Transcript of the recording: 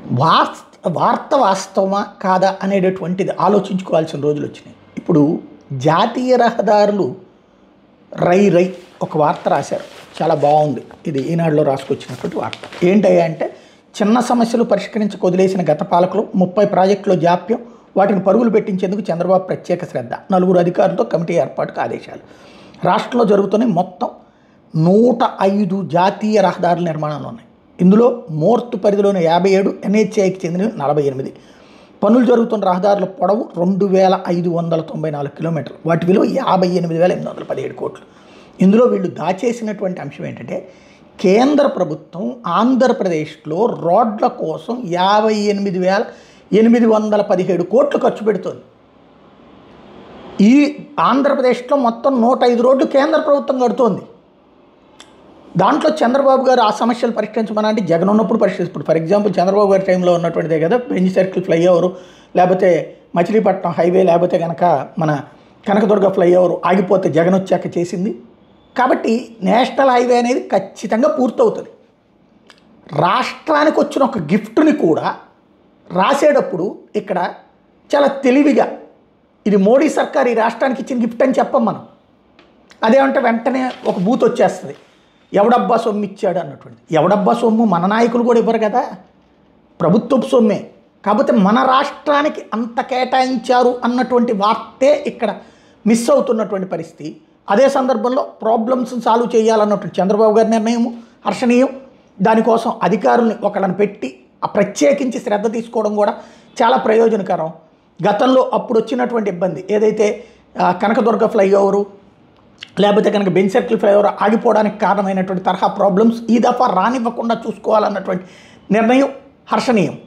వార్త వార్త వాస్తవమా కాదా అనేటటువంటిది ఆలోచించుకోవాల్సిన రోజులు వచ్చినాయి ఇప్పుడు జాతీయ రహదారులు రై రై ఒక వార్త రాశారు చాలా బాగుంది ఇది ఈనాడులో రాసుకొచ్చినటువంటి వార్త ఏంటయ్యా అంటే చిన్న సమస్యలు పరిష్కరించక వదిలేసిన గత పాలకులు ముప్పై ప్రాజెక్టులో జాప్యం వాటిని పరుగులు పెట్టించేందుకు చంద్రబాబు ప్రత్యేక శ్రద్ధ నలుగురు అధికారులతో కమిటీ ఏర్పాటుకు ఆదేశాలు రాష్ట్రంలో జరుగుతున్న మొత్తం నూట ఐదు జాతీయ రహదారుల నిర్మాణాలు ఉన్నాయి ఇందులో మోర్తు పరిధిలోని యాభై ఏడు ఎన్హెచ్ఐకి చెందినవి నలభై ఎనిమిది పనులు జరుగుతున్న రహదారుల పొడవు రెండు వేల ఐదు వందల తొంభై నాలుగు కిలోమీటర్లు వాటి విలువ యాభై ఎనిమిది వేల ఎనిమిది వందల పదిహేడు కోట్లు ఇందులో వీళ్ళు దాచేసినటువంటి అంశం ఏంటంటే కేంద్ర ప్రభుత్వం ఆంధ్రప్రదేశ్లో రోడ్ల కోసం యాభై ఎనిమిది వేల ఎనిమిది వందల పదిహేడు కోట్లు ఖర్చు పెడుతుంది ఈ ఆంధ్రప్రదేశ్లో మొత్తం నూట ఐదు రోడ్లు కేంద్ర ప్రభుత్వం కడుతోంది దాంట్లో చంద్రబాబు గారు ఆ సమస్యలు పరిష్కరించమని అంటే జగన్ ఉన్నప్పుడు పరిష్కరిస్తారు ఇప్పుడు ఫర్ ఎగ్జాంపుల్ చంద్రబాబు గారి టైంలో ఉన్నటువంటిదే కదా బెంజ్ సర్కిల్ ఫ్లైఓవర్ లేకపోతే మచిలీపట్నం హైవే లేకపోతే కనుక మన కనకదుర్గ ఫ్లైఓవర్ ఆగిపోతే జగన్ వచ్చాక చేసింది కాబట్టి నేషనల్ హైవే అనేది ఖచ్చితంగా పూర్తవుతుంది రాష్ట్రానికి వచ్చిన ఒక గిఫ్ట్ని కూడా రాసేటప్పుడు ఇక్కడ చాలా తెలివిగా ఇది మోడీ సర్కార్ ఈ రాష్ట్రానికి ఇచ్చిన గిఫ్ట్ అని చెప్పం మనం అదేమంటే వెంటనే ఒక బూత్ వచ్చేస్తుంది ఎవడబ్బా సొమ్ము ఇచ్చాడు అన్నటువంటి ఎవడబ్బా సొమ్ము మన నాయకులు కూడా ఇవ్వరు కదా ప్రభుత్వపు సొమ్మే కాకపోతే మన రాష్ట్రానికి అంత కేటాయించారు అన్నటువంటి వార్తే ఇక్కడ మిస్ అవుతున్నటువంటి పరిస్థితి అదే సందర్భంలో ప్రాబ్లమ్స్ సాల్వ్ చేయాలన్నటువంటి చంద్రబాబు గారి నిర్ణయం హర్షణీయం దానికోసం అధికారుల్ని ఒకళ్ళని పెట్టి ఆ ప్రత్యేకించి శ్రద్ధ తీసుకోవడం కూడా చాలా ప్రయోజనకరం గతంలో అప్పుడు వచ్చినటువంటి ఇబ్బంది ఏదైతే ఆ, కనకదుర్గ ఫ్లైఓవరు లేకపోతే కనుక బెంచ్ సర్కిల్ ఫ్లైఓవర్ ఆగిపోవడానికి కారణమైనటువంటి తరహా ప్రాబ్లమ్స్ ఈ దఫా రానివ్వకుండా చూసుకోవాలన్నటువంటి నిర్ణయం హర్షణీయం